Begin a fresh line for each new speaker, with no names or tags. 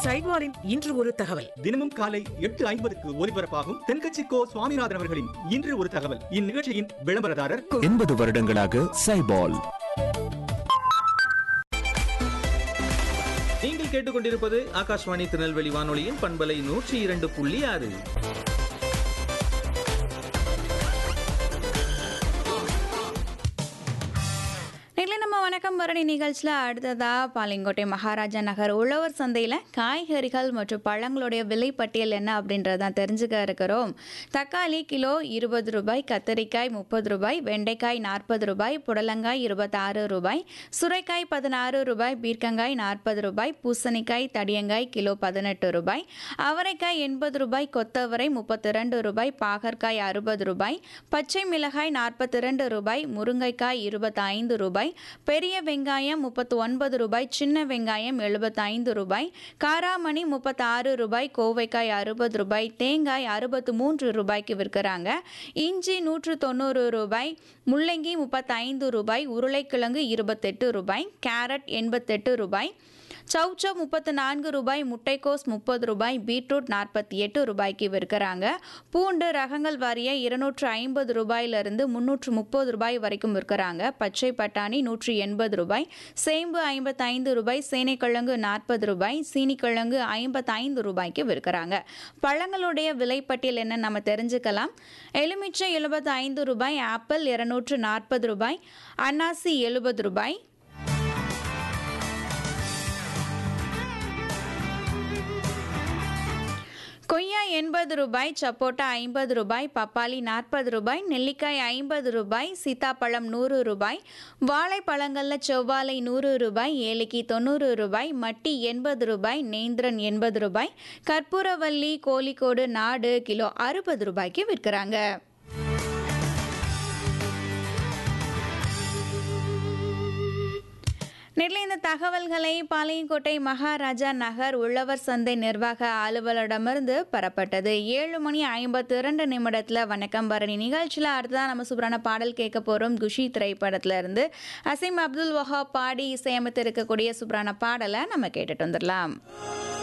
சைட்வாரின் இன்று ஒரு தகவல்
தினமும் காலை எட்டு ஐம்பதுக்கு ஒலிபரப்பாகும் தென்கட்சி கோ சுவாமிநாதன் அவர்களின் இன்று ஒரு தகவல் இந்நிகழ்ச்சியின் விளம்பரதாரர்
எண்பது வருடங்களாக சைபால்
நீங்கள் கேட்டுக்கொண்டிருப்பது ஆகாஷ்வாணி திருநெல்வேலி வானொலியின் பண்பலை நூற்றி இரண்டு புள்ளி ஆறு
நெல்லை நம்ம வணக்கம் பரணி நிகழ்ச்சியில் அடுத்ததா பாளையங்கோட்டை மகாராஜா நகர் உழவர் சந்தையில் காய்கறிகள் மற்றும் பழங்களுடைய விலை பட்டியல் என்ன அப்படின்றத தெரிஞ்சுக்க இருக்கிறோம் தக்காளி கிலோ இருபது ரூபாய் கத்தரிக்காய் முப்பது ரூபாய் வெண்டைக்காய் நாற்பது ரூபாய் புடலங்காய் இருபத்தாறு ரூபாய் சுரைக்காய் பதினாறு ரூபாய் பீர்க்கங்காய் நாற்பது ரூபாய் பூசணிக்காய் தடியங்காய் கிலோ பதினெட்டு ரூபாய் அவரைக்காய் எண்பது ரூபாய் கொத்தவரை முப்பத்தி ரெண்டு ரூபாய் பாகற்காய் அறுபது ரூபாய் பச்சை மிளகாய் நாற்பத்தி ரெண்டு ரூபாய் முருங்கைக்காய் இருபத்தைந்து ரூபாய் பெரிய வெங்காயம் முப்பத்து ஒன்பது ரூபாய் சின்ன வெங்காயம் எழுபத்தைந்து ரூபாய் காராமணி முப்பத்தாறு ரூபாய் கோவைக்காய் அறுபது ரூபாய் தேங்காய் அறுபத்து மூன்று ரூபாய்க்கு விற்கிறாங்க இஞ்சி நூற்று தொண்ணூறு ரூபாய் முள்ளங்கி முப்பத்தைந்து ரூபாய் உருளைக்கிழங்கு இருபத்தெட்டு ரூபாய் கேரட் எண்பத்தெட்டு ரூபாய் சௌச்சோ முப்பத்து நான்கு ரூபாய் முட்டைக்கோஸ் முப்பது ரூபாய் பீட்ரூட் நாற்பத்தி எட்டு ரூபாய்க்கு விற்கிறாங்க பூண்டு ரகங்கள் வாரிய இருநூற்று ஐம்பது ரூபாயிலிருந்து முந்நூற்று முப்பது ரூபாய் வரைக்கும் விற்கிறாங்க பச்சை பட்டாணி நூற்றி எண்பது ரூபாய் சேம்பு ஐம்பத்தைந்து ரூபாய் சேனைக்கிழங்கு நாற்பது ரூபாய் சீனிக்கிழங்கு ஐம்பத்தைந்து ரூபாய்க்கு விற்கிறாங்க பழங்களுடைய விலைப்பட்டியல் என்ன நம்ம தெரிஞ்சுக்கலாம் எலுமிச்சை எழுபத்தி ஐந்து ரூபாய் ஆப்பிள் இருநூற்று நாற்பது ரூபாய் அன்னாசி எழுபது ரூபாய் கொய்யா எண்பது ரூபாய் சப்போட்டா ஐம்பது ரூபாய் பப்பாளி நாற்பது ரூபாய் நெல்லிக்காய் ஐம்பது ரூபாய் சீத்தாப்பழம் நூறு ரூபாய் வாழைப்பழங்களில் செவ்வாழை நூறு ரூபாய் ஏலக்கி தொண்ணூறு ரூபாய் மட்டி எண்பது ரூபாய் நேந்திரன் எண்பது ரூபாய் கற்பூரவல்லி கோழிக்கோடு நாடு கிலோ அறுபது ரூபாய்க்கு விற்கிறாங்க நெல்லை இந்த தகவல்களை பாளையங்கோட்டை மகாராஜா நகர் உழவர் சந்தை நிர்வாக அலுவலரிடமிருந்து பெறப்பட்டது ஏழு மணி ஐம்பத்தி இரண்டு நிமிடத்தில் வணக்கம் பரணி நிகழ்ச்சியில் அடுத்ததான் நம்ம சூப்பரான பாடல் கேட்க போகிறோம் குஷி திரைப்படத்துல இருந்து அசீம் அப்துல் வஹாப் பாடி இசையமைத்து இருக்கக்கூடிய சூப்பரான பாடலை நம்ம கேட்டுட்டு வந்துடலாம்